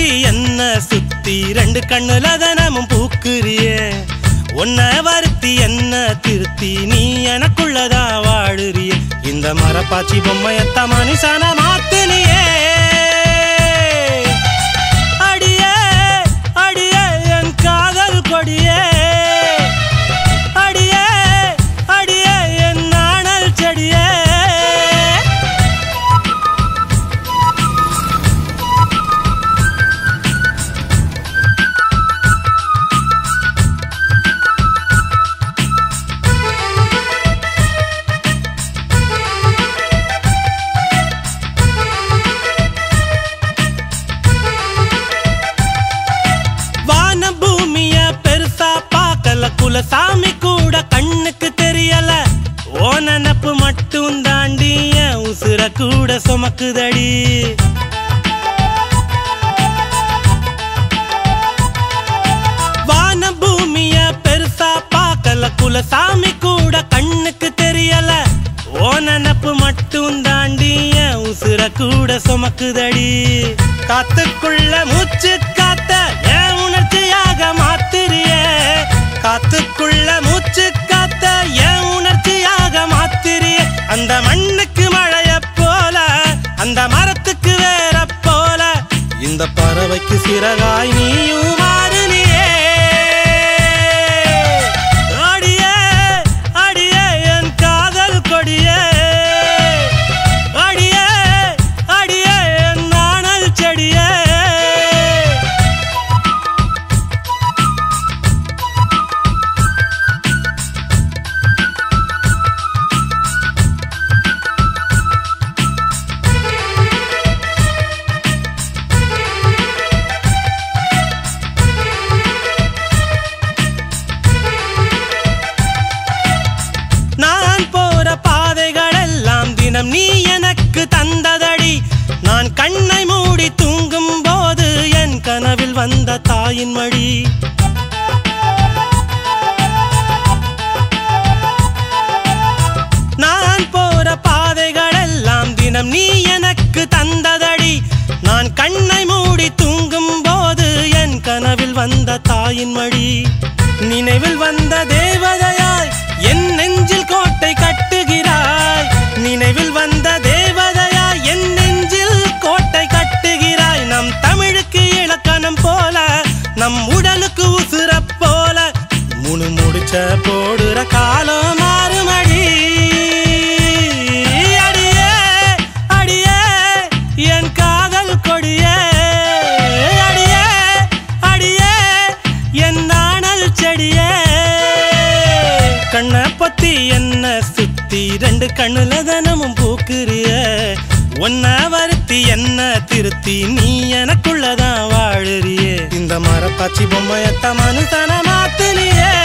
பத்தி என்ன சுத்தி ரெண்டு கண்ணுல தனமும் பூக்குறியே உன்னை வருத்தி என்ன திருத்தி நீ எனக்குள்ளதா வாழுறியே இந்த மரப்பாச்சி பொம்மையத்த மனுஷன மாத்துனியே அடியே அடியே என் காதல் கொடியே அடியே அடியே என் நாணல் செடியே வான பூமிய பெருசா பார்க்கல குலசாமி கூட கண்ணுக்கு தெரியல ஓ நினப்பு மட்டும் தாண்டி என் உசுர கூட சுமக்குதடி வான பூமிய பெருசா பார்க்கல குலசாமி கூட கண்ணுக்கு தெரியல ஓ நினப்பு மட்டும் தாண்டி என் உசுர கூட சுமக்குதடி காத்துக்குள்ள மூச்சு காத்த என் உணர்ச்சியாக மாத்திரியே காத்துக்குள்ள மூச்சு காத்த என் உணர்ச்சியாக மாத்திரியே அந்த மண்ணுக்கு மழைய போல அந்த மரத்துக்கு வேற போல இந்த பறவைக்கு சிறகாய் நீயும் மாறுனியே அடியே அடியே என் காதல் கொடியே அடியே அடியே என் நாணல் செடியே நான் போற பாதைகள் எல்லாம் தினம் நீ எனக்கு தந்ததடி நான் கண்ணை மூடி தூங்கும் போது என் கனவில் வந்த தாயின் மடி நான் போற பாதைகள் எல்லாம் தினம் நீ எனக்கு தந்ததடி நான் கண்ணை மூடி தூங்கும் போது என் கனவில் வந்த தாயின் மடி நினைவில் வந்த தேவதையாய் என் நெஞ்சில் கோட்டை கட்டுகிறாய் நினைவில் வந்த தேவதையாய் என் நெஞ்சில் கோட்டை கட்டுகிறாய் நம் தமிழுக்கு இலக்கணம் போல நம் உடலுக்கு உசுர போல முணு முடிச்ச போடுற காலம் மாறுமடி அடியே அடியே என் காதல் கொடியே அடியே அடியே என் நாணல் செடியே கண்ணை பத்தி என்ன சுத்தி ரெண்டு கண்ணுல தனமும் பூக்குறிய உன்ன வருத்தி என்ன திருத்தி நீ எனக்குள்ளதான் வாழுறியே இந்த மரப்பாச்சி பொம்மையத்த மனுஷன மாத்துனியே